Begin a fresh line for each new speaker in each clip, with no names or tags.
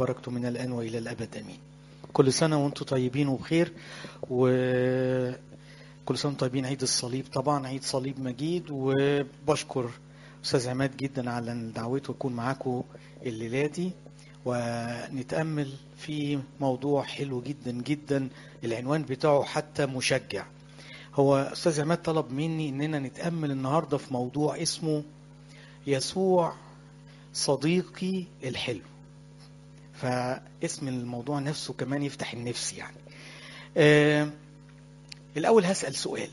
بركته من الآن وإلى الأبد أمين كل سنة وأنتم طيبين وبخير وكل سنة وأنتم طيبين عيد الصليب طبعا عيد صليب مجيد وبشكر أستاذ عماد جدا على دعوته أكون معاكم الليلة دي ونتأمل في موضوع حلو جدا جدا العنوان بتاعه حتى مشجع هو أستاذ عماد طلب مني إننا نتأمل النهاردة في موضوع اسمه يسوع صديقي الحلو فاسم الموضوع نفسه كمان يفتح النفس يعني آه الأول هسأل سؤال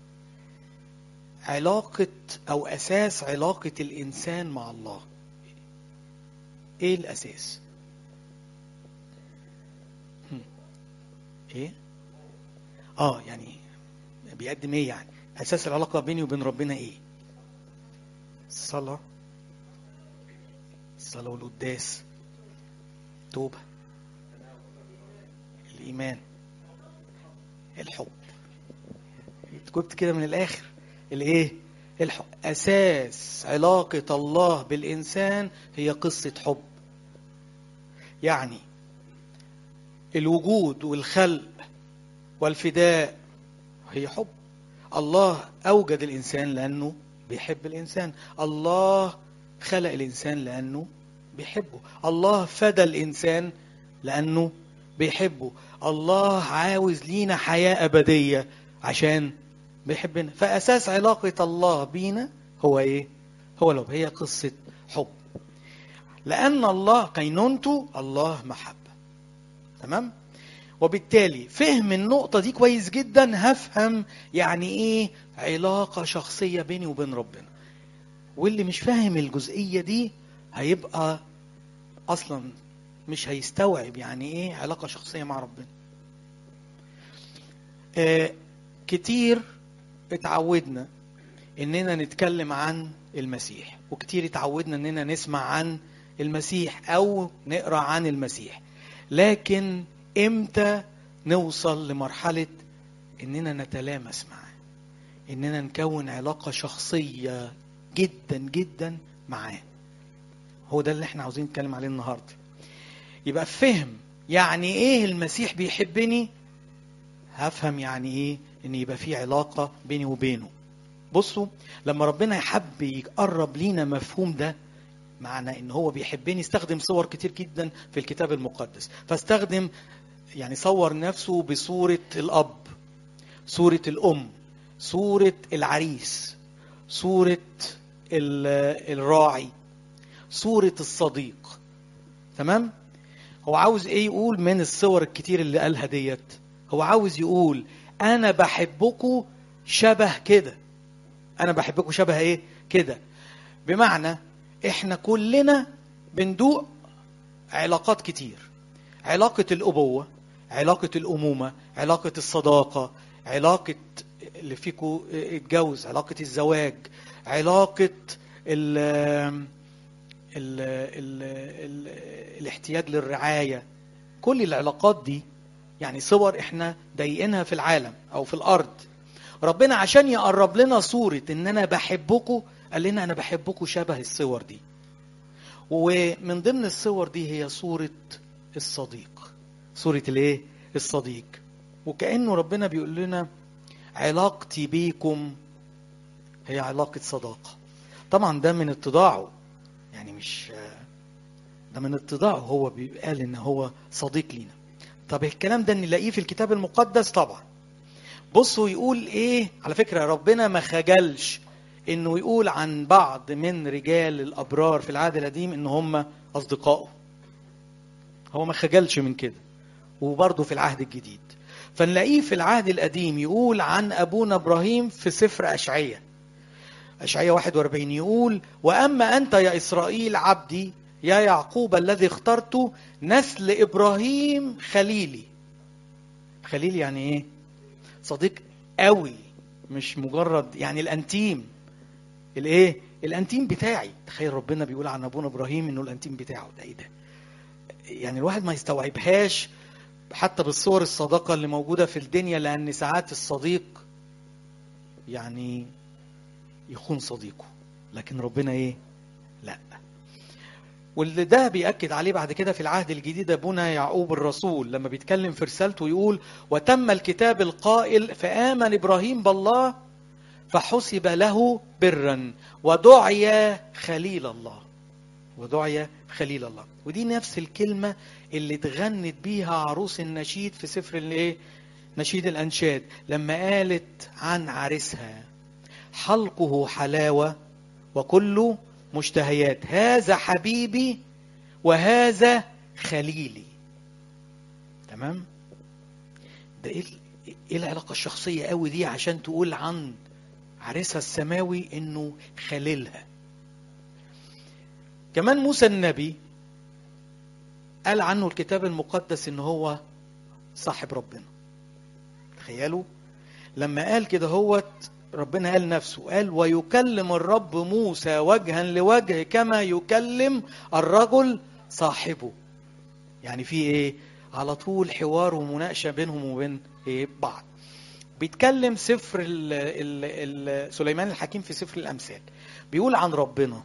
علاقة أو أساس علاقة الإنسان مع الله إيه الأساس؟ هم. إيه؟ آه يعني بيقدم إيه يعني؟ أساس العلاقة بيني وبين ربنا إيه؟ الصلاة الصلاة والقداس توبة الإيمان الحب جبت كده من الآخر الإيه؟ الحب أساس علاقة الله بالإنسان هي قصة حب يعني الوجود والخلق والفداء هي حب الله أوجد الإنسان لأنه بيحب الإنسان الله خلق الإنسان لأنه بيحبه الله فدى الإنسان لأنه بيحبه الله عاوز لينا حياة أبدية عشان بيحبنا فأساس علاقة الله بينا هو إيه؟ هو لو هي قصة حب لأن الله قينونته الله محبة تمام؟ وبالتالي فهم النقطة دي كويس جدا هفهم يعني إيه علاقة شخصية بيني وبين ربنا واللي مش فاهم الجزئية دي هيبقى أصلا مش هيستوعب يعني إيه علاقة شخصية مع ربنا آه كتير اتعودنا اننا نتكلم عن المسيح وكتير اتعودنا اننا نسمع عن المسيح او نقرا عن المسيح لكن امتى نوصل لمرحله اننا نتلامس معاه اننا نكون علاقه شخصيه جدا جدا معاه هو ده اللي احنا عاوزين نتكلم عليه النهارده يبقى فهم يعني ايه المسيح بيحبني هفهم يعني ايه ان يبقى في علاقه بيني وبينه بصوا لما ربنا يحب يقرب لينا مفهوم ده معنى ان هو بيحبني استخدم صور كتير جدا في الكتاب المقدس فاستخدم يعني صور نفسه بصورة الأب صورة الأم صورة العريس صورة الراعي صورة الصديق تمام هو عاوز ايه يقول من الصور الكتير اللي قالها ديت هو عاوز يقول انا بحبكم شبه كده انا بحبكم شبه ايه كده بمعنى احنا كلنا بندوق علاقات كتير علاقة الأبوة علاقة الأمومة علاقة الصداقة علاقة اللي فيكم اتجوز علاقة الزواج علاقة ال ال ال ال الاحتياج للرعاية كل العلاقات دي يعني صور احنا ضايقينها في العالم او في الارض ربنا عشان يقرب لنا صورة ان انا بحبكم قال لنا انا بحبكم شبه الصور دي ومن ضمن الصور دي هي صورة الصديق صورة الايه الصديق وكأنه ربنا بيقول لنا علاقتي بيكم هي علاقة صداقة طبعا ده من اتضاعه يعني مش ده من اتضاعه هو قال ان هو صديق لينا طب الكلام ده نلاقيه في الكتاب المقدس طبعا بصوا يقول ايه على فكرة ربنا ما خجلش انه يقول عن بعض من رجال الابرار في العهد القديم ان هم اصدقائه هو ما خجلش من كده وبرضه في العهد الجديد فنلاقيه في العهد القديم يقول عن ابونا ابراهيم في سفر اشعياء اشعياء 41 يقول واما انت يا اسرائيل عبدي يا يعقوب الذي اخترته نسل ابراهيم خليلي خليل يعني ايه صديق قوي مش مجرد يعني الانتيم الايه الانتيم بتاعي تخيل ربنا بيقول عن ابونا ابراهيم انه الانتيم بتاعه ده ايه ده يعني الواحد ما يستوعبهاش حتى بالصور الصداقه اللي موجوده في الدنيا لان ساعات الصديق يعني يخون صديقه لكن ربنا ايه لا واللي ده بيأكد عليه بعد كده في العهد الجديد ابونا يعقوب الرسول لما بيتكلم في رسالته يقول وتم الكتاب القائل فآمن إبراهيم بالله فحسب له برا ودعي خليل الله ودعي خليل الله ودي نفس الكلمة اللي اتغنت بيها عروس النشيد في سفر الايه نشيد الأنشاد لما قالت عن عرسها حلقه حلاوة وكله مشتهيات هذا حبيبي وهذا خليلي تمام ده ايه ايه العلاقه الشخصيه قوي دي عشان تقول عن عريسها السماوي انه خليلها كمان موسى النبي قال عنه الكتاب المقدس ان هو صاحب ربنا تخيلوا لما قال كده هوت ربنا قال نفسه قال ويكلم الرب موسى وجها لوجه كما يكلم الرجل صاحبه يعني في ايه على طول حوار ومناقشه بينهم وبين ايه بعض بيتكلم سفر ال ال ال سليمان الحكيم في سفر الامثال بيقول عن ربنا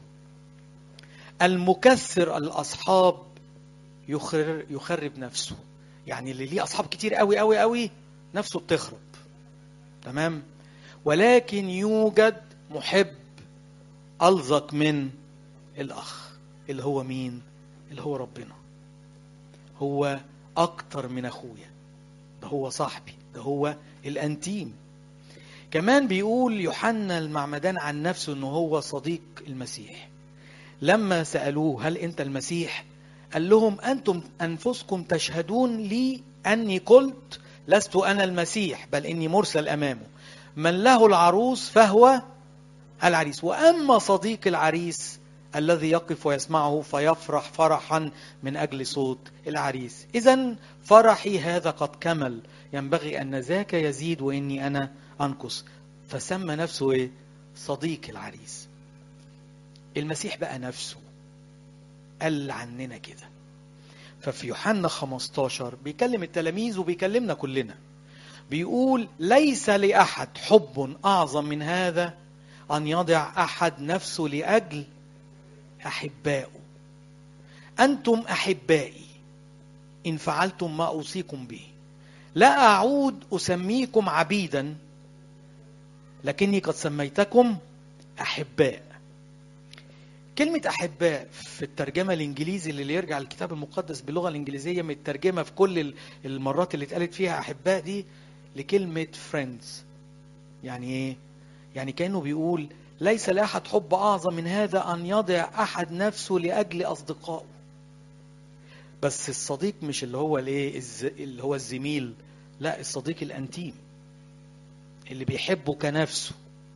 المكسر الاصحاب يخرب يخرب نفسه يعني اللي ليه اصحاب كتير قوي قوي قوي نفسه بتخرب تمام ولكن يوجد محب ألزق من الأخ اللي هو مين؟ اللي هو ربنا هو أكتر من أخويا ده هو صاحبي ده هو الأنتيم كمان بيقول يوحنا المعمدان عن نفسه أنه هو صديق المسيح لما سألوه هل أنت المسيح؟ قال لهم أنتم أنفسكم تشهدون لي أني قلت لست أنا المسيح بل إني مرسل أمامه من له العروس فهو العريس واما صديق العريس الذي يقف ويسمعه فيفرح فرحا من اجل صوت العريس اذا فرحي هذا قد كمل ينبغي ان ذاك يزيد واني انا انقص فسمى نفسه ايه صديق العريس المسيح بقى نفسه قال عننا كده ففي يوحنا 15 بيكلم التلاميذ وبيكلمنا كلنا بيقول ليس لأحد حب أعظم من هذا أن يضع أحد نفسه لأجل أحبائه أنتم أحبائي إن فعلتم ما أوصيكم به لا أعود أسميكم عبيدا لكني قد سميتكم أحباء كلمة أحباء في الترجمة الإنجليزي اللي يرجع الكتاب المقدس باللغة الإنجليزية مترجمة في كل المرات اللي اتقالت فيها أحباء دي لكلمة friends يعني ايه؟ يعني كأنه بيقول ليس لأحد حب أعظم من هذا أن يضع أحد نفسه لأجل أصدقائه بس الصديق مش اللي هو الايه الز... اللي هو الزميل لا الصديق الانتيم اللي بيحبه كنفسه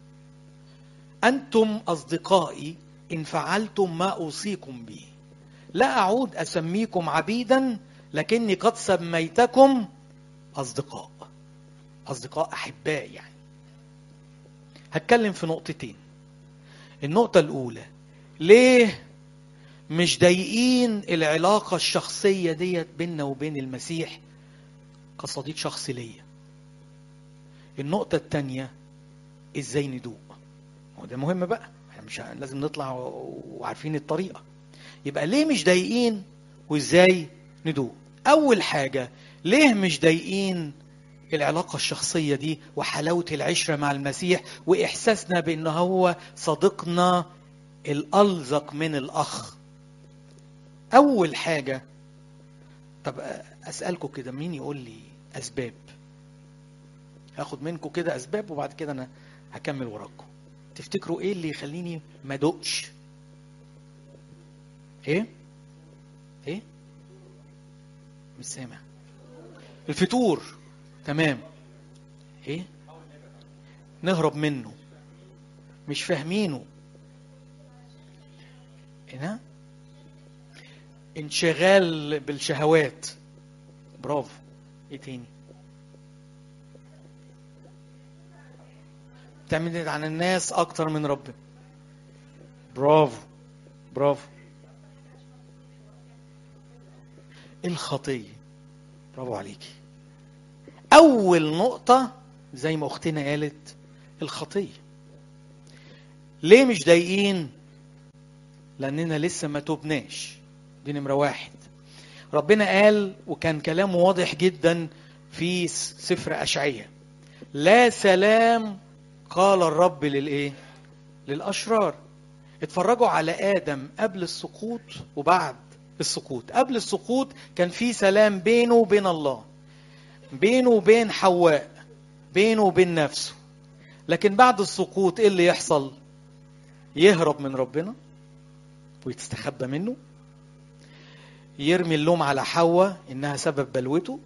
انتم اصدقائي ان فعلتم ما اوصيكم به لا اعود اسميكم عبيدا لكني قد سميتكم اصدقاء اصدقاء احباء يعني هتكلم في نقطتين النقطه الاولى ليه مش ضايقين العلاقة الشخصية ديت بيننا وبين المسيح كصديق شخصي ليا النقطة التانية ازاي ندوق هو ده مهم بقى احنا مش لازم نطلع وعارفين الطريقة يبقى ليه مش ضايقين وازاي ندوق اول حاجة ليه مش ضايقين العلاقة الشخصية دي وحلاوة العشرة مع المسيح وإحساسنا بأنه هو صديقنا الألزق من الأخ أول حاجة طب أسألكم كده مين يقول لي أسباب هاخد منكم كده أسباب وبعد كده أنا هكمل وراكم تفتكروا إيه اللي يخليني ما أدوقش إيه إيه مش سامع الفتور تمام إيه نهرب منه مش فاهمينه هنا انشغال بالشهوات برافو ايه تاني تعتمد على الناس اكتر من ربنا برافو برافو الخطيه برافو عليكي اول نقطه زي ما اختنا قالت الخطيه ليه مش ضايقين لاننا لسه ما توبناش دي نمرة واحد ربنا قال وكان كلامه واضح جدا في سفر أشعية لا سلام قال الرب للإيه للأشرار اتفرجوا على آدم قبل السقوط وبعد السقوط قبل السقوط كان في سلام بينه وبين الله بينه وبين حواء بينه وبين نفسه لكن بعد السقوط ايه اللي يحصل يهرب من ربنا ويتستخبى منه يرمي اللوم على حواء انها سبب بلوته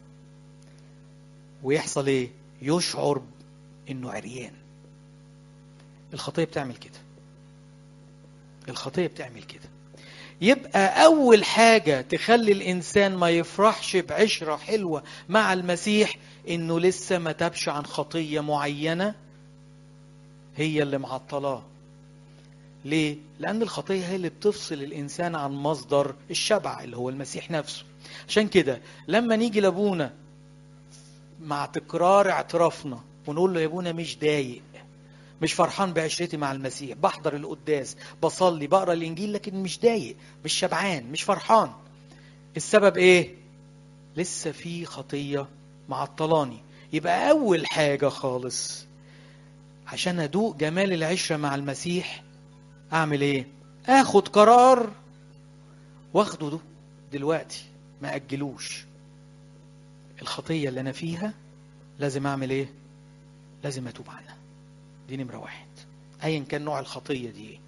ويحصل ايه يشعر انه عريان الخطيه بتعمل كده الخطيه بتعمل كده يبقى اول حاجه تخلي الانسان ما يفرحش بعشره حلوه مع المسيح انه لسه ما تابش عن خطيه معينه هي اللي معطلاه ليه لان الخطيه هي اللي بتفصل الانسان عن مصدر الشبع اللي هو المسيح نفسه عشان كده لما نيجي لابونا مع تكرار اعترافنا ونقول له يا ابونا مش ضايق مش فرحان بعشرتي مع المسيح بحضر القداس بصلي بقرا الانجيل لكن مش ضايق مش شبعان مش فرحان السبب ايه لسه في خطيه معطلاني يبقى اول حاجه خالص عشان ادوق جمال العشره مع المسيح اعمل ايه اخد قرار واخده ده دلوقتي ما اجلوش الخطيه اللي انا فيها لازم اعمل ايه لازم اتوب عنها دي نمرة واحد أيا كان نوع الخطية دي إيه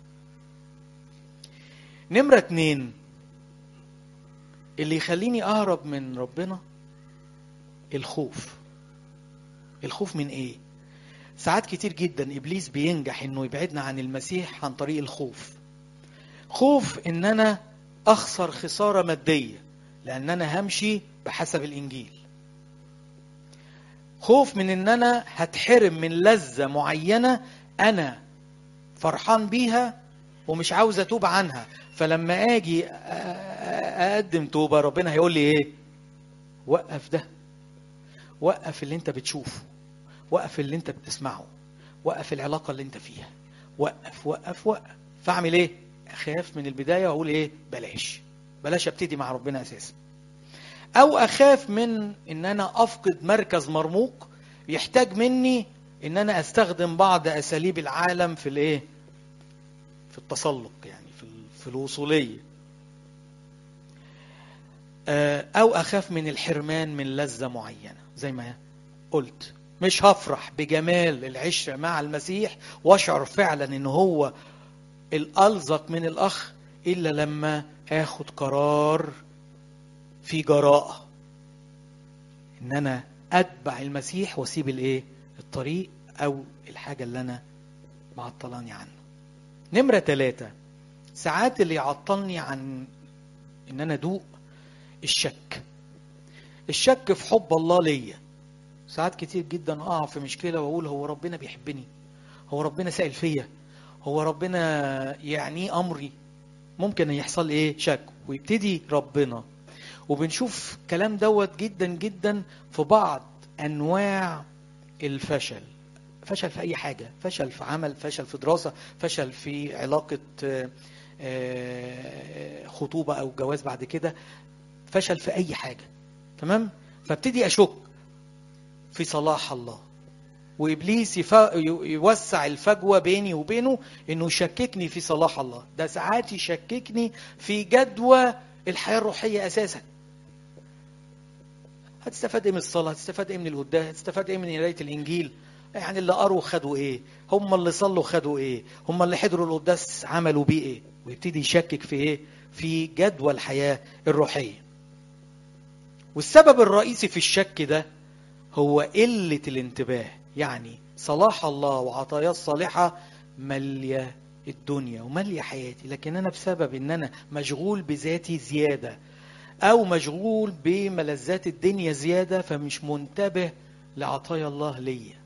نمرة اتنين اللي يخليني أهرب من ربنا الخوف الخوف من إيه؟ ساعات كتير جدا إبليس بينجح إنه يبعدنا عن المسيح عن طريق الخوف خوف إن أنا أخسر خسارة مادية لأن أنا همشي بحسب الإنجيل خوف من ان انا هتحرم من لذة معينة انا فرحان بيها ومش عاوز اتوب عنها فلما اجي اقدم توبة ربنا هيقول لي ايه وقف ده وقف اللي انت بتشوفه وقف اللي انت بتسمعه وقف العلاقة اللي انت فيها وقف وقف وقف فاعمل ايه اخاف من البداية واقول ايه بلاش بلاش ابتدي مع ربنا اساسا او اخاف من ان انا افقد مركز مرموق يحتاج مني ان انا استخدم بعض اساليب العالم في الايه في التسلق يعني في في الوصوليه او اخاف من الحرمان من لذه معينه زي ما قلت مش هفرح بجمال العشره مع المسيح واشعر فعلا ان هو الالزق من الاخ الا لما اخد قرار في جراءة ان انا اتبع المسيح واسيب الايه الطريق او الحاجة اللي انا معطلاني عنه نمرة ثلاثة ساعات اللي يعطلني عن ان انا ادوق الشك الشك في حب الله ليا ساعات كتير جدا اقع في مشكلة واقول هو ربنا بيحبني هو ربنا سائل فيا هو ربنا يعنيه امري ممكن يحصل ايه شك ويبتدي ربنا وبنشوف كلام دوت جدا جدا في بعض انواع الفشل فشل في اي حاجه فشل في عمل فشل في دراسه فشل في علاقه خطوبه او جواز بعد كده فشل في اي حاجه تمام فابتدي اشك في صلاح الله وابليس يوسع الفجوه بيني وبينه انه يشككني في صلاح الله ده ساعات يشككني في جدوى الحياه الروحيه اساسا هتستفاد ايه من الصلاه هتستفاد ايه من القداس هتستفاد ايه من قرايه الانجيل يعني اللي قروا خدوا ايه هم اللي صلوا خدوا ايه هم اللي حضروا القداس عملوا بيه ايه ويبتدي يشكك في ايه في جدوى الحياه الروحيه والسبب الرئيسي في الشك ده هو قله الانتباه يعني صلاح الله وعطاياه الصالحه ماليه الدنيا وماليه حياتي لكن انا بسبب ان انا مشغول بذاتي زياده او مشغول بملذات الدنيا زياده فمش منتبه لعطايا الله ليا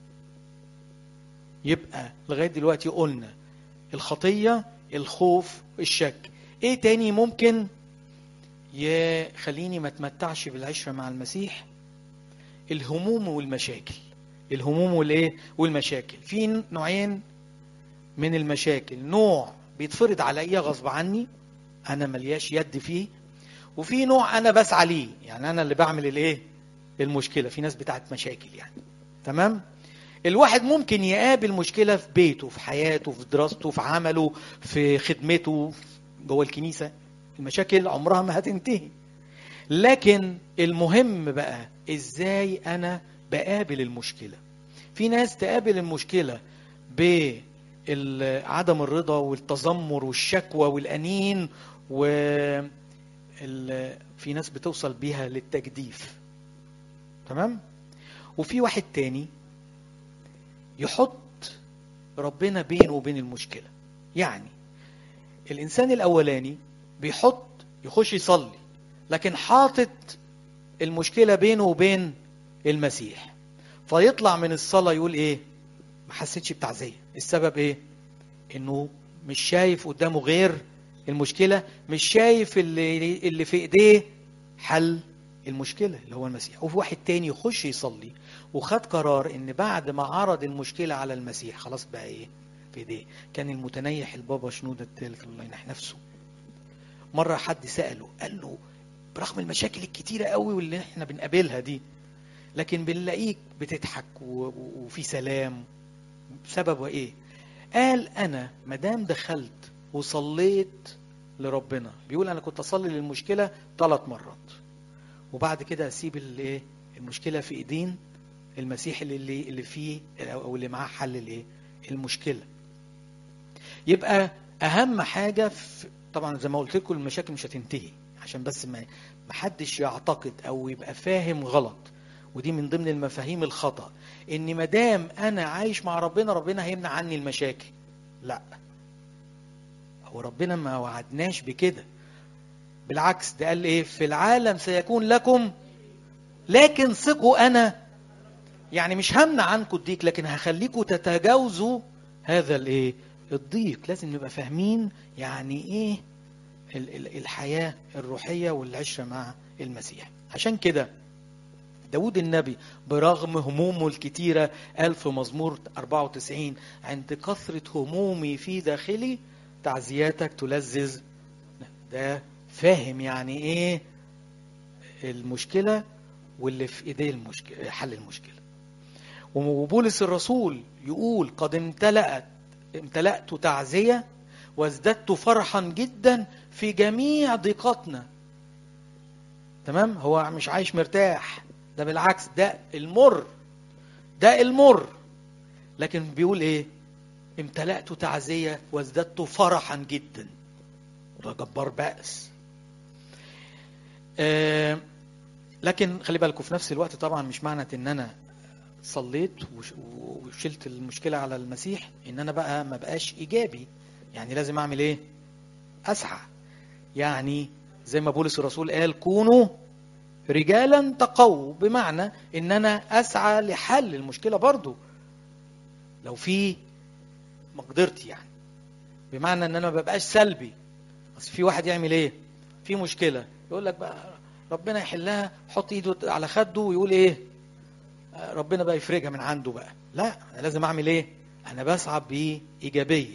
يبقى لغايه دلوقتي قلنا الخطيه الخوف الشك ايه تاني ممكن يخليني ما اتمتعش بالعشره مع المسيح الهموم والمشاكل الهموم والايه والمشاكل في نوعين من المشاكل نوع بيتفرض عليا غصب عني انا ملياش يد فيه وفي نوع انا بسعى ليه يعني انا اللي بعمل الايه المشكله في ناس بتاعت مشاكل يعني تمام الواحد ممكن يقابل مشكله في بيته في حياته في دراسته في عمله في خدمته جوه الكنيسه المشاكل عمرها ما هتنتهي لكن المهم بقى ازاي انا بقابل المشكله في ناس تقابل المشكله بعدم الرضا والتذمر والشكوى والانين و في ناس بتوصل بيها للتجديف تمام وفي واحد تاني يحط ربنا بينه وبين المشكله يعني الانسان الاولاني بيحط يخش يصلي لكن حاطط المشكله بينه وبين المسيح فيطلع من الصلاه يقول ايه ما حسيتش بتعزيه السبب ايه انه مش شايف قدامه غير المشكله مش شايف اللي اللي في ايديه حل المشكله اللي هو المسيح وفي واحد تاني يخش يصلي وخد قرار ان بعد ما عرض المشكله على المسيح خلاص بقى ايه في ايديه كان المتنيح البابا شنوده الثالث الله ينح نفسه مره حد ساله قال له برغم المشاكل الكتيره قوي واللي احنا بنقابلها دي لكن بنلاقيك بتضحك وفي سلام سببه ايه قال انا مدام دخلت وصليت لربنا بيقول انا كنت اصلي للمشكله ثلاث مرات وبعد كده اسيب الايه المشكله في ايدين المسيح اللي اللي فيه او اللي معاه حل الايه المشكله يبقى اهم حاجه في طبعا زي ما قلت لكم المشاكل مش هتنتهي عشان بس ما ما حدش يعتقد او يبقى فاهم غلط ودي من ضمن المفاهيم الخطا ان ما دام انا عايش مع ربنا ربنا هيمنع عني المشاكل لا هو ربنا ما وعدناش بكده بالعكس ده قال ايه في العالم سيكون لكم لكن ثقوا انا يعني مش همنع عنكم الضيق لكن هخليكم تتجاوزوا هذا الايه الضيق لازم نبقى فاهمين يعني ايه الحياة الروحية والعشرة مع المسيح عشان كده داود النبي برغم همومه الكتيرة قال في مزمور 94 عند كثرة همومي في داخلي تعزياتك تلذذ ده فاهم يعني ايه المشكلة واللي في ايديه المشكلة حل المشكلة وبولس الرسول يقول قد امتلأت امتلأت تعزية وازددت فرحا جدا في جميع ضيقاتنا تمام هو مش عايش مرتاح ده بالعكس ده المر ده المر لكن بيقول ايه امتلأت تعزية وازددت فرحا جدا ده جبار بأس آه لكن خلي بالكم في نفس الوقت طبعا مش معنى ان انا صليت وشلت المشكلة على المسيح ان انا بقى ما بقاش ايجابي يعني لازم اعمل ايه اسعى يعني زي ما بولس الرسول قال كونوا رجالا تقوا بمعنى ان انا اسعى لحل المشكلة برضو لو في مقدرتي يعني بمعنى ان انا ما ببقاش سلبي بس في واحد يعمل ايه في مشكلة يقول لك بقى ربنا يحلها حط ايده على خده ويقول ايه ربنا بقى يفرجها من عنده بقى لا انا لازم اعمل ايه انا بسعى بايجابيه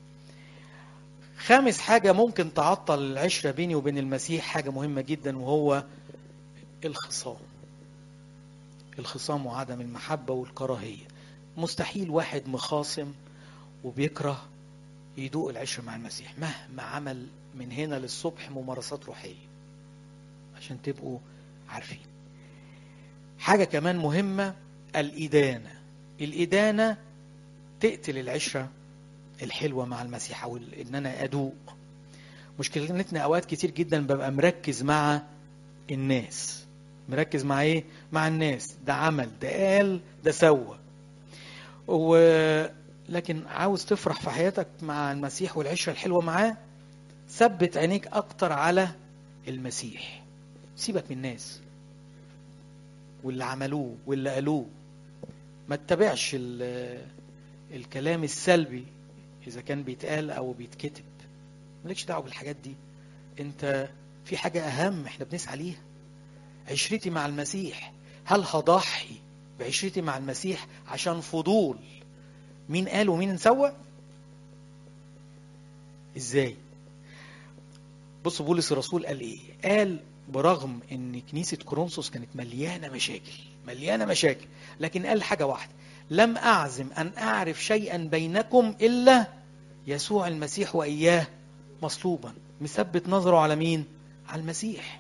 خامس حاجه ممكن تعطل العشره بيني وبين المسيح حاجه مهمه جدا وهو الخصام الخصام وعدم المحبه والكراهيه مستحيل واحد مخاصم وبيكره يدوق العشره مع المسيح مهما عمل من هنا للصبح ممارسات روحيه عشان تبقوا عارفين حاجة كمان مهمة الإدانة الإدانة تقتل العشرة الحلوة مع المسيح أو إن أنا أدوق مشكلتنا أوقات كتير جدا ببقى مركز مع الناس مركز مع إيه؟ مع الناس ده عمل ده قال ده سوى و... لكن عاوز تفرح في حياتك مع المسيح والعشرة الحلوة معاه ثبت عينيك أكتر على المسيح سيبك من الناس واللي عملوه واللي قالوه ما تتبعش الكلام السلبي اذا كان بيتقال او بيتكتب مالكش دعوه بالحاجات دي انت في حاجه اهم احنا بنسعى ليها عشرتي مع المسيح هل هضحي بعشرتي مع المسيح عشان فضول مين قال ومين سوى ازاي بص بولس الرسول قال ايه قال برغم ان كنيسة كورنثوس كانت مليانة مشاكل مليانة مشاكل لكن قال حاجة واحدة لم أعزم أن أعرف شيئا بينكم إلا يسوع المسيح وإياه مصلوبا مثبت نظره على مين على المسيح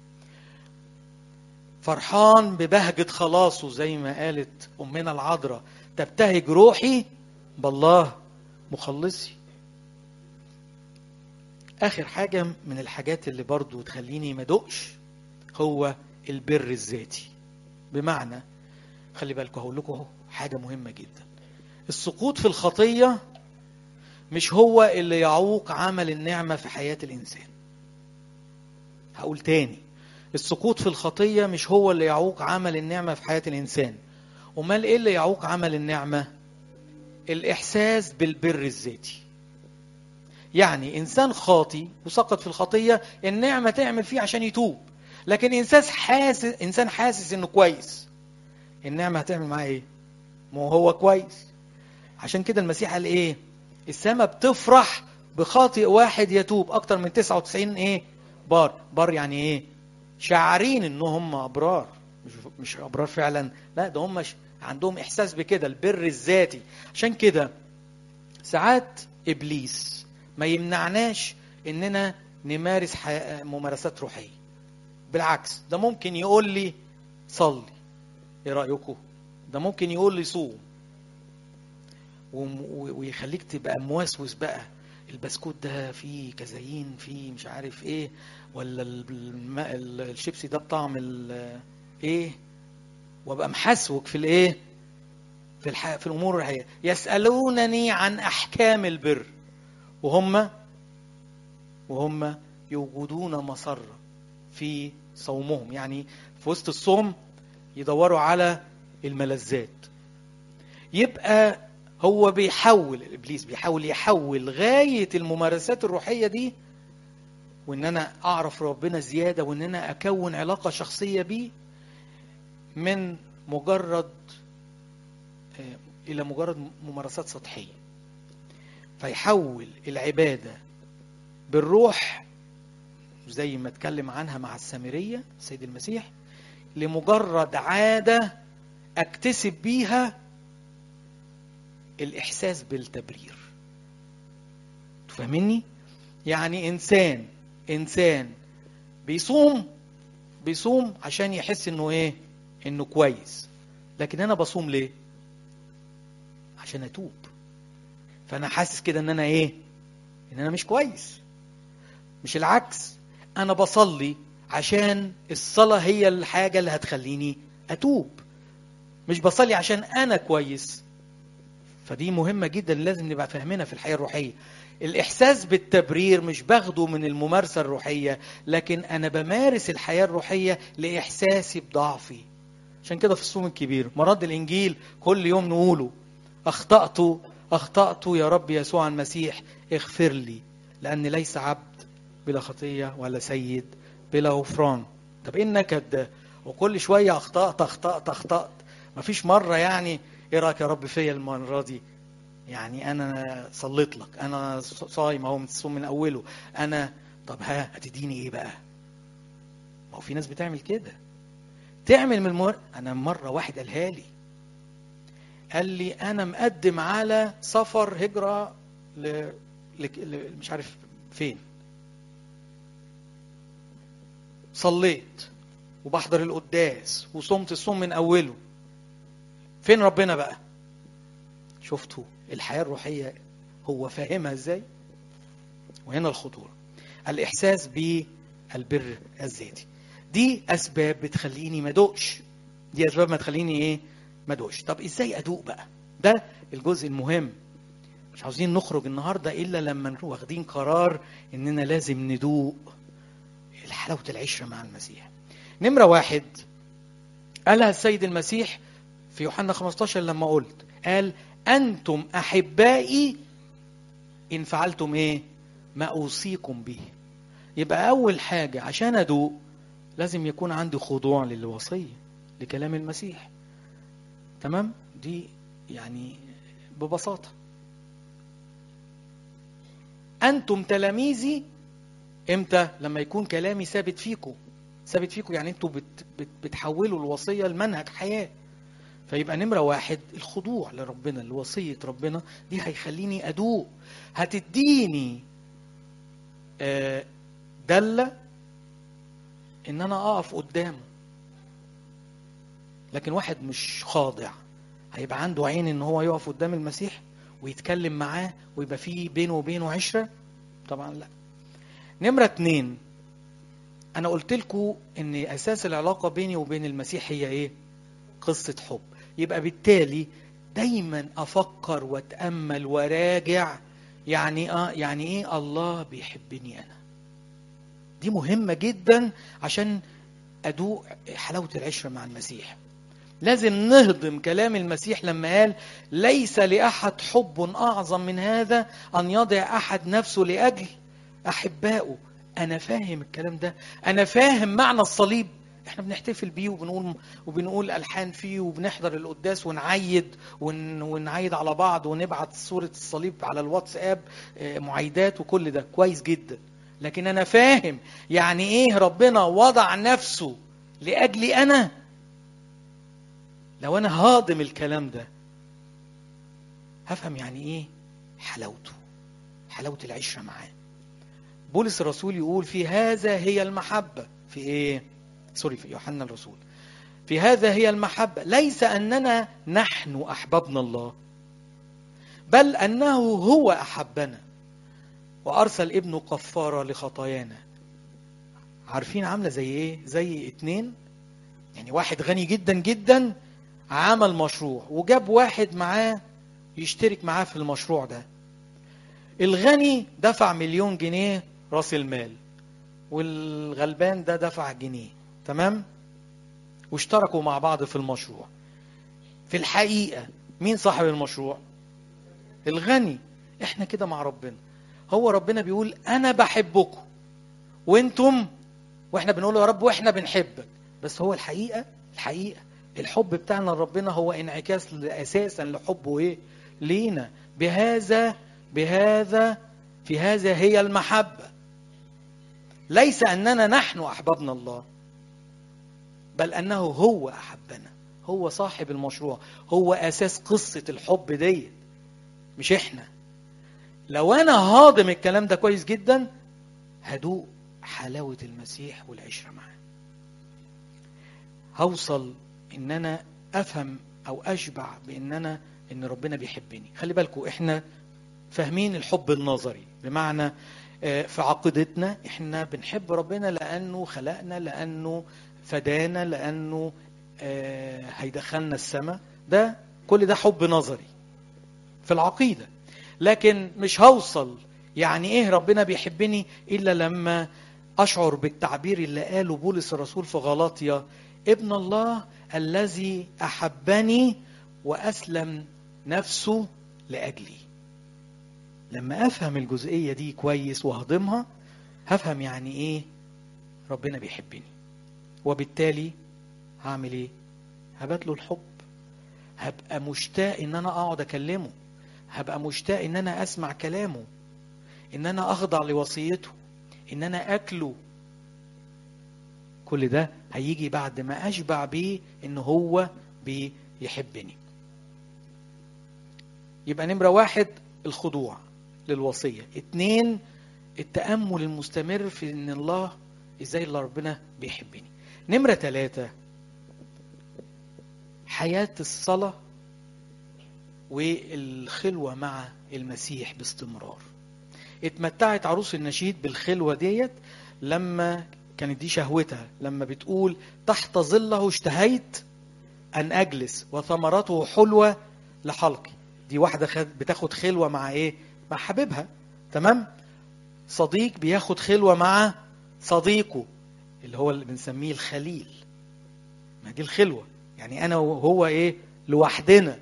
فرحان ببهجة خلاصه زي ما قالت أمنا العذراء تبتهج روحي بالله مخلصي آخر حاجة من الحاجات اللي برضو تخليني ما دقش هو البر الذاتي بمعنى خلي بالكم هقول لكم حاجة مهمة جدا السقوط في الخطية مش هو اللي يعوق عمل النعمة في حياة الإنسان هقول تاني السقوط في الخطية مش هو اللي يعوق عمل النعمة في حياة الإنسان أمال إيه اللي يعوق عمل النعمة الإحساس بالبر الذاتي يعني إنسان خاطي وسقط في الخطية النعمة تعمل فيه عشان يتوب لكن إنسان حاسس إنسان حاسس إنه كويس النعمة هتعمل معاه إيه؟ ما هو كويس عشان كده المسيح قال إيه؟ السماء بتفرح بخاطئ واحد يتوب أكتر من 99 إيه؟ بار بار يعني إيه؟ شاعرين إنهم أبرار مش مش أبرار فعلا لا ده هم عندهم إحساس بكده البر الذاتي عشان كده ساعات إبليس ما يمنعناش إننا نمارس ممارسات روحية بالعكس ده ممكن يقول لي صلي ايه رايكم ده ممكن يقول لي صوم ويخليك تبقى موسوس بقى البسكوت ده فيه كازايين فيه مش عارف ايه ولا الشيبسي ده بطعم ايه وابقى محسوك في الايه في الح... في الامور الروحيه يسالونني عن احكام البر وهم وهم يوجدون مسره في صومهم يعني في وسط الصوم يدوروا على الملذات يبقى هو بيحول ابليس بيحاول يحول غايه الممارسات الروحيه دي وان انا اعرف ربنا زياده وان انا اكون علاقه شخصيه بيه من مجرد الى مجرد ممارسات سطحيه فيحول العباده بالروح زي ما اتكلم عنها مع السامريه سيد المسيح لمجرد عاده اكتسب بيها الاحساس بالتبرير تفهمني يعني انسان انسان بيصوم بيصوم عشان يحس انه ايه انه كويس لكن انا بصوم ليه عشان اتوب فانا حاسس كده ان انا ايه ان انا مش كويس مش العكس انا بصلي عشان الصلاه هي الحاجه اللي هتخليني اتوب مش بصلي عشان انا كويس فدي مهمه جدا لازم نبقى فاهمينها في الحياه الروحيه الاحساس بالتبرير مش باخده من الممارسه الروحيه لكن انا بمارس الحياه الروحيه لاحساسي بضعفي عشان كده في الصوم الكبير مراد الانجيل كل يوم نقوله اخطات اخطات يا رب يسوع المسيح اغفر لي لان ليس عبد بلا خطيه ولا سيد بلا غفران طب ايه النكد ده وكل شويه اخطات اخطات اخطات مفيش مره يعني ايه رايك يا رب فيا المره دي يعني انا صليت لك انا صايم اهو متصوم من اوله انا طب ها هتديني ايه بقى ما هو في ناس بتعمل كده تعمل من المر... انا مره واحد قالها لي قال لي انا مقدم على سفر هجره ل... ل... ل... مش عارف فين صليت وبحضر القداس وصمت الصوم من اوله فين ربنا بقى شفتوا الحياه الروحيه هو فاهمها ازاي وهنا الخطوره الاحساس بالبر الذاتي دي اسباب بتخليني ما ادوقش دي اسباب ما تخليني ايه ما ادوقش طب ازاي ادوق بقى ده الجزء المهم مش عاوزين نخرج النهارده الا لما نكون واخدين قرار اننا لازم ندوق حلاوه العشره مع المسيح نمره واحد قالها السيد المسيح في يوحنا 15 لما قلت قال انتم احبائي ان فعلتم ايه ما اوصيكم به يبقى اول حاجه عشان ادوق لازم يكون عندي خضوع للوصيه لكلام المسيح تمام دي يعني ببساطه انتم تلاميذي امتى لما يكون كلامي ثابت فيكم ثابت فيكم يعني انتوا بت بت بتحولوا الوصيه لمنهج حياه فيبقى نمره واحد الخضوع لربنا لوصيه ربنا دي هيخليني ادوق هتديني آه، دله ان انا اقف قدامه لكن واحد مش خاضع هيبقى عنده عين ان هو يقف قدام المسيح ويتكلم معاه ويبقى فيه بينه وبينه عشره طبعا لا نمره اتنين انا قلت لكم ان اساس العلاقه بيني وبين المسيح هي ايه قصه حب يبقى بالتالي دايما افكر واتامل وراجع يعني اه يعني ايه الله بيحبني انا دي مهمه جدا عشان ادوق حلاوه العشره مع المسيح لازم نهضم كلام المسيح لما قال ليس لاحد حب اعظم من هذا ان يضع احد نفسه لاجل احبائه انا فاهم الكلام ده انا فاهم معنى الصليب احنا بنحتفل بيه وبنقول وبنقول الحان فيه وبنحضر القداس ونعيد ون ونعيد على بعض ونبعت صوره الصليب على الواتساب آه، معايدات وكل ده كويس جدا لكن انا فاهم يعني ايه ربنا وضع نفسه لاجلي انا لو انا هاضم الكلام ده هفهم يعني ايه حلاوته حلاوه العشره معاه بولس الرسول يقول في هذا هي المحبة في ايه سوري في يوحنا الرسول في هذا هي المحبة ليس أننا نحن أحببنا الله بل أنه هو أحبنا وأرسل ابنه كفارة لخطايانا عارفين عاملة زي ايه زي اتنين يعني واحد غني جدا جدا عمل مشروع وجاب واحد معاه يشترك معاه في المشروع ده الغني دفع مليون جنيه راس المال والغلبان ده دفع جنيه تمام واشتركوا مع بعض في المشروع في الحقيقة مين صاحب المشروع الغني احنا كده مع ربنا هو ربنا بيقول انا بحبكم وانتم واحنا بنقول يا رب واحنا بنحبك بس هو الحقيقة الحقيقة الحب بتاعنا لربنا هو انعكاس اساسا لحبه ايه لينا بهذا بهذا في هذا هي المحبة ليس أننا نحن أحببنا الله بل أنه هو أحبنا هو صاحب المشروع هو أساس قصة الحب ديت مش إحنا لو أنا هاضم الكلام ده كويس جدا هدوق حلاوة المسيح والعشرة معاه هوصل إن أنا أفهم أو أشبع بإن أنا إن ربنا بيحبني خلي بالكم إحنا فاهمين الحب النظري بمعنى في عقيدتنا احنا بنحب ربنا لانه خلقنا لانه فدانا لانه هيدخلنا السماء ده كل ده حب نظري في العقيده لكن مش هوصل يعني ايه ربنا بيحبني الا لما اشعر بالتعبير اللي قاله بولس الرسول في غلاطيا ابن الله الذي احبني واسلم نفسه لاجلي لما افهم الجزئيه دي كويس وهضمها هفهم يعني ايه ربنا بيحبني وبالتالي هعمل ايه هبات له الحب هبقى مشتاق ان انا اقعد اكلمه هبقى مشتاق ان انا اسمع كلامه ان انا اخضع لوصيته ان انا اكله كل ده هيجي بعد ما اشبع بيه ان هو بيحبني يبقى نمرة واحد الخضوع للوصية اتنين التأمل المستمر في ان الله ازاي اللي ربنا بيحبني نمرة ثلاثة حياة الصلاة والخلوة مع المسيح باستمرار اتمتعت عروس النشيد بالخلوة ديت لما كانت دي شهوتها لما بتقول تحت ظله اشتهيت أن أجلس وثمرته حلوة لحلقي دي واحدة بتاخد خلوة مع إيه؟ مع حبيبها تمام؟ صديق بياخد خلوة مع صديقه اللي هو اللي بنسميه الخليل ما دي الخلوة يعني أنا وهو إيه؟ لوحدنا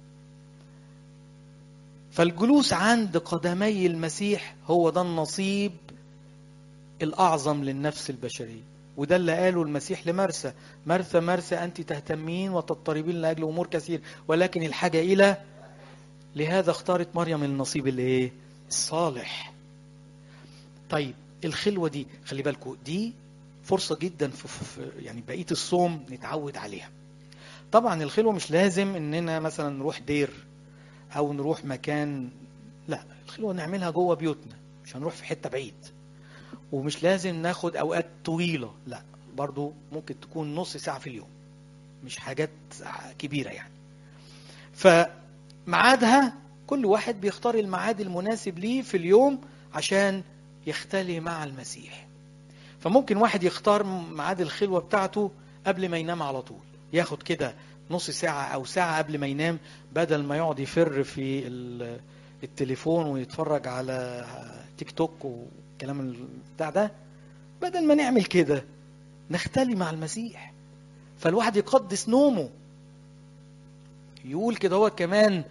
فالجلوس عند قدمي المسيح هو ده النصيب الأعظم للنفس البشرية وده اللي قاله المسيح لمرسى مرثى مرثى أنت تهتمين وتضطربين لأجل أمور كثير ولكن الحاجة إلى لهذا اختارت مريم النصيب اللي ايه الصالح طيب الخلوة دي خلي بالكم دي فرصة جدا في, في يعني بقية الصوم نتعود عليها طبعا الخلوة مش لازم اننا مثلا نروح دير او نروح مكان لا الخلوة نعملها جوه بيوتنا مش هنروح في حتة بعيد ومش لازم ناخد اوقات طويلة لا برضو ممكن تكون نص ساعة في اليوم مش حاجات كبيرة يعني فميعادها كل واحد بيختار الميعاد المناسب ليه في اليوم عشان يختلي مع المسيح فممكن واحد يختار ميعاد الخلوة بتاعته قبل ما ينام على طول ياخد كده نص ساعة أو ساعة قبل ما ينام بدل ما يقعد يفر في التليفون ويتفرج على تيك توك والكلام بتاع ده بدل ما نعمل كده نختلي مع المسيح فالواحد يقدس نومه يقول كده هو كمان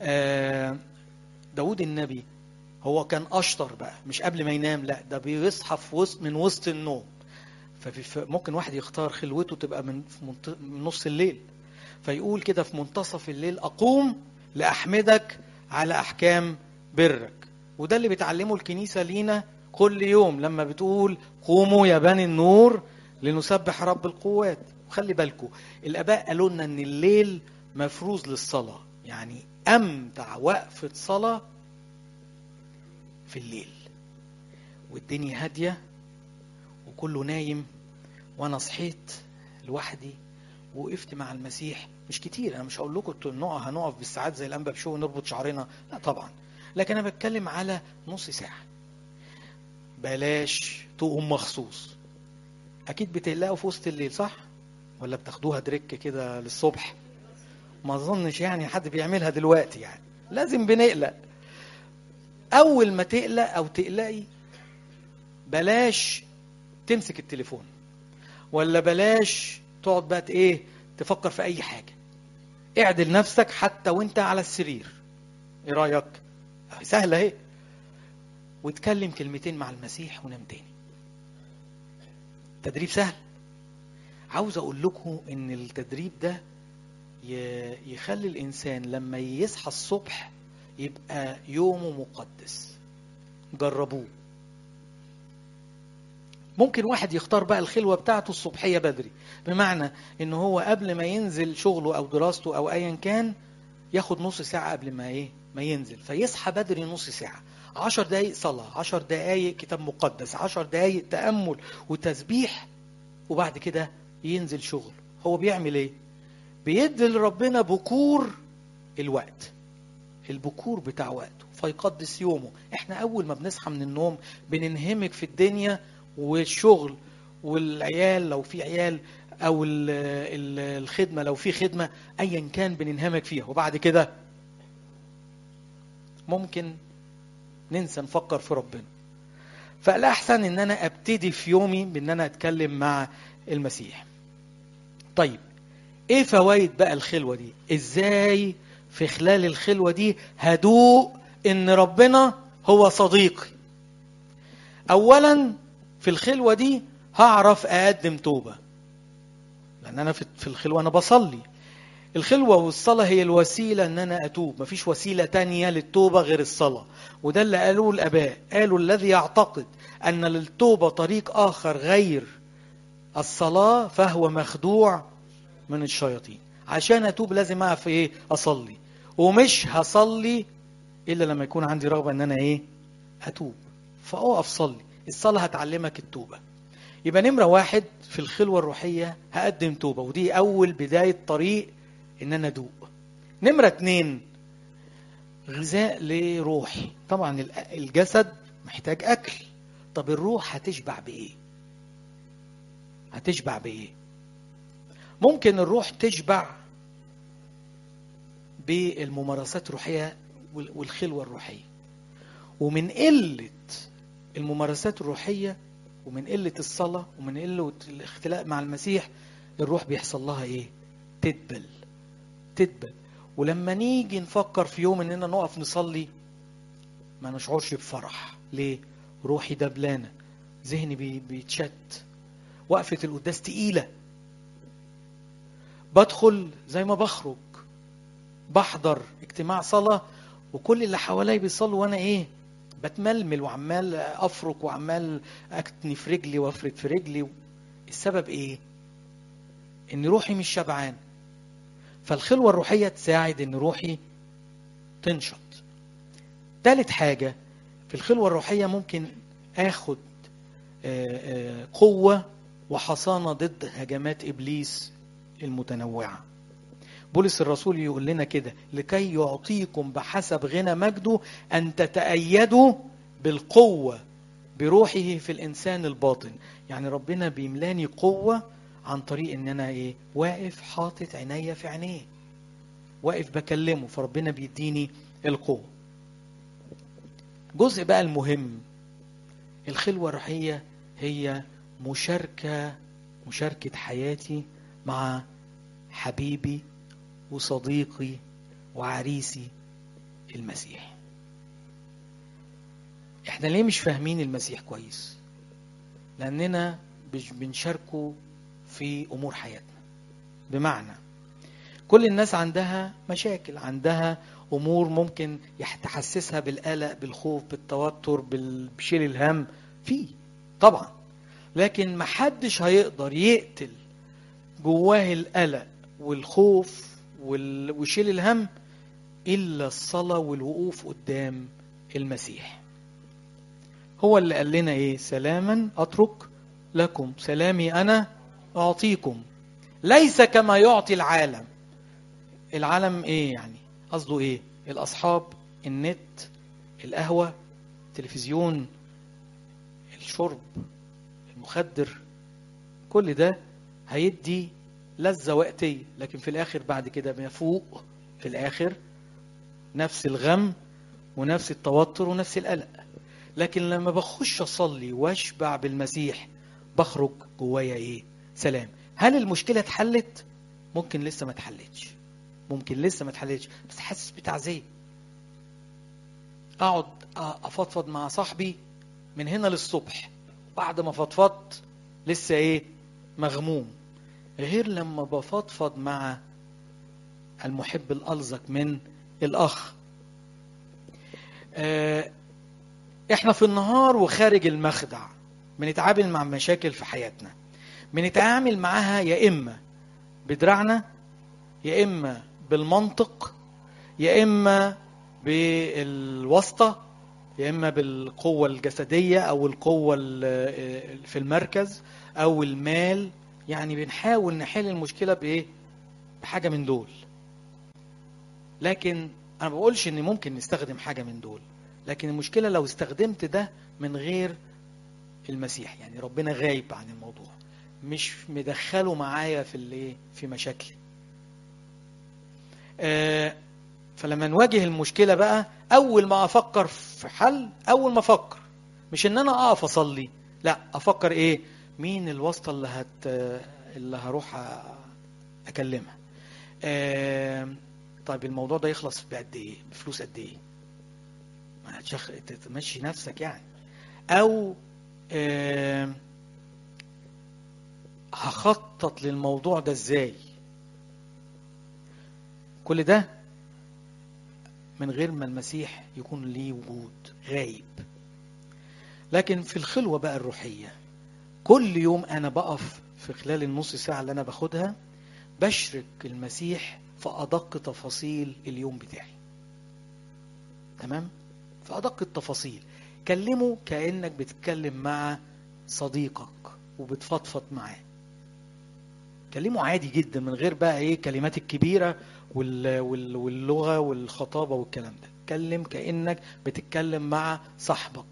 داود النبي هو كان اشطر بقى مش قبل ما ينام لا ده بيصحى في وسط من وسط النوم فممكن واحد يختار خلوته تبقى من نص الليل فيقول كده في منتصف الليل اقوم لاحمدك على احكام برك وده اللي بتعلمه الكنيسه لينا كل يوم لما بتقول قوموا يا بني النور لنسبح رب القوات وخلي بالكم الاباء قالوا لنا ان الليل مفروض للصلاه يعني امتع وقفه صلاه في الليل والدنيا هاديه وكله نايم وانا صحيت لوحدي وقفت مع المسيح مش كتير انا مش هقول لكم نقف هنقف بالساعات زي الانبا بشو ونربط شعرنا لا طبعا لكن انا بتكلم على نص ساعه بلاش تقوم مخصوص اكيد بتقلقوا في وسط الليل صح ولا بتاخدوها دريك كده للصبح ما اظنش يعني حد بيعملها دلوقتي يعني لازم بنقلق اول ما تقلق او تقلقي بلاش تمسك التليفون ولا بلاش تقعد بقى ايه تفكر في اي حاجه اعدل نفسك حتى وانت على السرير ايه رايك سهله اهي واتكلم كلمتين مع المسيح ونام تاني تدريب سهل عاوز اقول لكم ان التدريب ده يخلي الانسان لما يصحى الصبح يبقى يومه مقدس جربوه ممكن واحد يختار بقى الخلوة بتاعته الصبحية بدري بمعنى ان هو قبل ما ينزل شغله او دراسته او ايا كان ياخد نص ساعة قبل ما ايه ما ينزل فيصحى بدري نص ساعة عشر دقايق صلاة عشر دقايق كتاب مقدس عشر دقايق تأمل وتسبيح وبعد كده ينزل شغل هو بيعمل ايه بيدي لربنا بكور الوقت البكور بتاع وقته فيقدس يومه احنا اول ما بنصحى من النوم بننهمك في الدنيا والشغل والعيال لو في عيال او ال ال الخدمه لو في خدمه ايا كان بننهمك فيها وبعد كده ممكن ننسى نفكر في ربنا فالاحسن ان انا ابتدي في يومي بان انا اتكلم مع المسيح طيب ايه فوائد بقى الخلوه دي ازاي في خلال الخلوه دي هدوء ان ربنا هو صديقي اولا في الخلوة دي هعرف أقدم توبة لأن أنا في الخلوة أنا بصلي الخلوة والصلاة هي الوسيلة أن أنا أتوب مفيش وسيلة تانية للتوبة غير الصلاة وده اللي قالوه الآباء قالوا الذي يعتقد أن للتوبة طريق آخر غير الصلاة فهو مخدوع من الشياطين عشان أتوب لازم أقف إيه أصلي ومش هصلي إلا لما يكون عندي رغبة أن أنا إيه أتوب فأقف صلي الصلاة هتعلمك التوبة يبقى نمرة واحد في الخلوة الروحية هقدم توبة ودي أول بداية طريق إن أنا أدوق نمرة اتنين غذاء لروحي طبعا الجسد محتاج أكل طب الروح هتشبع بإيه هتشبع بإيه ممكن الروح تشبع بالممارسات الروحية والخلوة الروحية ومن قلة الممارسات الروحية ومن قلة الصلاة ومن قلة الاختلاء مع المسيح الروح بيحصل لها ايه تدبل تدبل ولما نيجي نفكر في يوم اننا نقف نصلي ما نشعرش بفرح ليه روحي دبلانة ذهني بي بيتشت وقفة القداس تقيلة بدخل زي ما بخرج بحضر اجتماع صلاة وكل اللي حواليا بيصلوا وانا ايه بتململ وعمال افرك وعمال اكتني في رجلي وافرد في رجلي السبب ايه ان روحي مش شبعان فالخلوة الروحية تساعد ان روحي تنشط تالت حاجة في الخلوة الروحية ممكن اخد قوة وحصانة ضد هجمات ابليس المتنوعة بولس الرسول يقول لنا كده لكي يعطيكم بحسب غنى مجده ان تتأيدوا بالقوة بروحه في الانسان الباطن يعني ربنا بيملاني قوة عن طريق ان انا ايه واقف حاطط عينيا في عينيه واقف بكلمه فربنا بيديني القوة جزء بقى المهم الخلوة الروحية هي مشاركة مشاركة حياتي مع حبيبي وصديقي وعريسي المسيح احنا ليه مش فاهمين المسيح كويس لاننا مش بنشاركه في امور حياتنا بمعنى كل الناس عندها مشاكل عندها امور ممكن تحسسها بالقلق بالخوف بالتوتر بشيل الهم في طبعا لكن محدش هيقدر يقتل جواه القلق والخوف وشيل الهم الا الصلاه والوقوف قدام المسيح هو اللي قال لنا ايه سلاما اترك لكم سلامي انا اعطيكم ليس كما يعطي العالم العالم ايه يعني قصده ايه الاصحاب النت القهوه التلفزيون الشرب المخدر كل ده هيدي لذة وقتية لكن في الآخر بعد كده بيفوق في الآخر نفس الغم ونفس التوتر ونفس القلق لكن لما بخش أصلي وأشبع بالمسيح بخرج جوايا إيه سلام هل المشكلة اتحلت ممكن لسه ما اتحلتش ممكن لسه ما اتحلتش بس حاسس بتعزية اقعد افضفض مع صاحبي من هنا للصبح بعد ما فضفضت لسه ايه مغموم غير لما بفضفض مع المحب الألزق من الأخ احنا في النهار وخارج المخدع بنتعامل مع مشاكل في حياتنا بنتعامل معاها يا إما بدراعنا يا إما بالمنطق يا إما بالواسطة يا إما بالقوة الجسدية أو القوة في المركز أو المال يعني بنحاول نحل المشكلة بإيه؟ بحاجة من دول. لكن أنا ما بقولش إن ممكن نستخدم حاجة من دول، لكن المشكلة لو استخدمت ده من غير المسيح، يعني ربنا غايب عن الموضوع. مش مدخله معايا في الايه؟ في مشاكلي. آه فلما نواجه المشكلة بقى أول ما أفكر في حل أول ما أفكر مش إن أنا أقف أصلي، لا أفكر إيه؟ مين الواسطة اللي هت اللي هروح أكلمها آه... طيب الموضوع ده يخلص بقد إيه بفلوس قد إيه ما هتشخ... تمشي نفسك يعني أو آه... هخطط للموضوع ده إزاي كل ده من غير ما المسيح يكون ليه وجود غايب لكن في الخلوة بقى الروحية كل يوم انا بقف في خلال النص ساعة اللي انا باخدها بشرك المسيح في ادق تفاصيل اليوم بتاعي تمام في ادق التفاصيل كلمه كانك بتتكلم مع صديقك وبتفضفض معاه كلمه عادي جدا من غير بقى ايه كلمات الكبيره وال وال واللغه والخطابه والكلام ده كلم كانك بتتكلم مع صاحبك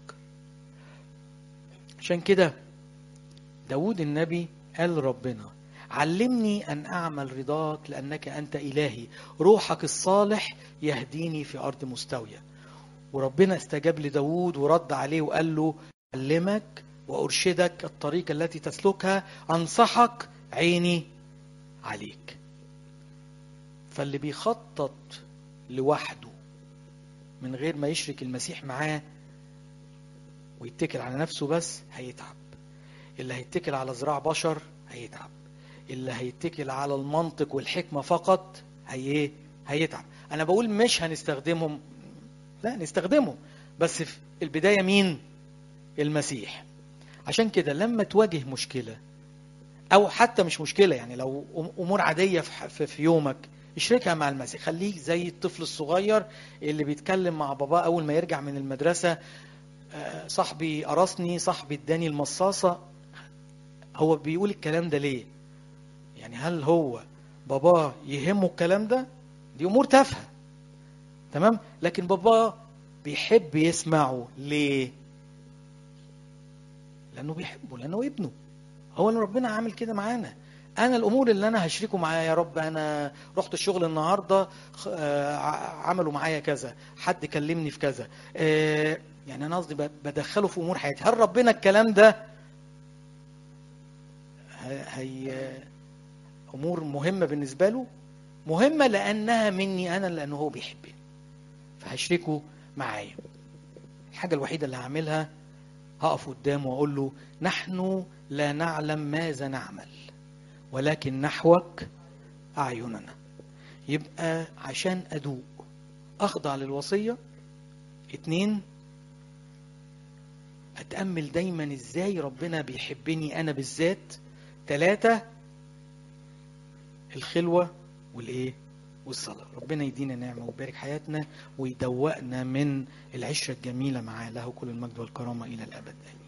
عشان كده داود النبي قال ربنا علمني أن أعمل رضاك لأنك أنت إلهي روحك الصالح يهديني في أرض مستوية وربنا استجاب لداود ورد عليه وقال له أعلمك وأرشدك الطريق التي تسلكها أنصحك عيني عليك فاللي بيخطط لوحده من غير ما يشرك المسيح معاه ويتكل على نفسه بس هيتعب اللي هيتكل على ذراع بشر هيتعب اللي هيتكل على المنطق والحكمة فقط هي هيتعب انا بقول مش هنستخدمهم لا نستخدمهم بس في البداية مين المسيح عشان كده لما تواجه مشكلة او حتى مش مشكله يعني لو امور عاديه في في- في يومك اشركها مع المسيح خليك زي الطفل الصغير اللي بيتكلم مع باباه اول ما يرجع من المدرسه آه، صاحبي قرصني صاحبي اداني المصاصه هو بيقول الكلام ده ليه يعني هل هو باباه يهمه الكلام ده دي امور تافهه تمام لكن باباه بيحب يسمعه ليه لانه بيحبه لانه ابنه هو اللي ربنا عامل كده معانا انا الامور اللي انا هشركه معايا يا رب انا رحت الشغل النهارده خ- آه، ع- عملوا معايا كذا حد كلمني في كذا آه، يعني انا قصدي ب- بدخله في امور حياتي هل ربنا الكلام ده ه- هي امور مهمه بالنسبه له مهمه لانها مني انا لانه هو بيحبني فهشركه معايا الحاجه الوحيده اللي هعملها هقف قدامه واقول له نحن لا نعلم ماذا نعمل ولكن نحوك اعيننا يبقى عشان ادوق اخضع للوصيه اتنين اتامل دايما ازاي ربنا بيحبني انا بالذات تلاتة الخلوه والايه والصلاه ربنا يدينا نعمه ويبارك حياتنا ويدوقنا من العشره الجميله معاه له كل المجد والكرامه الى الابد آمين.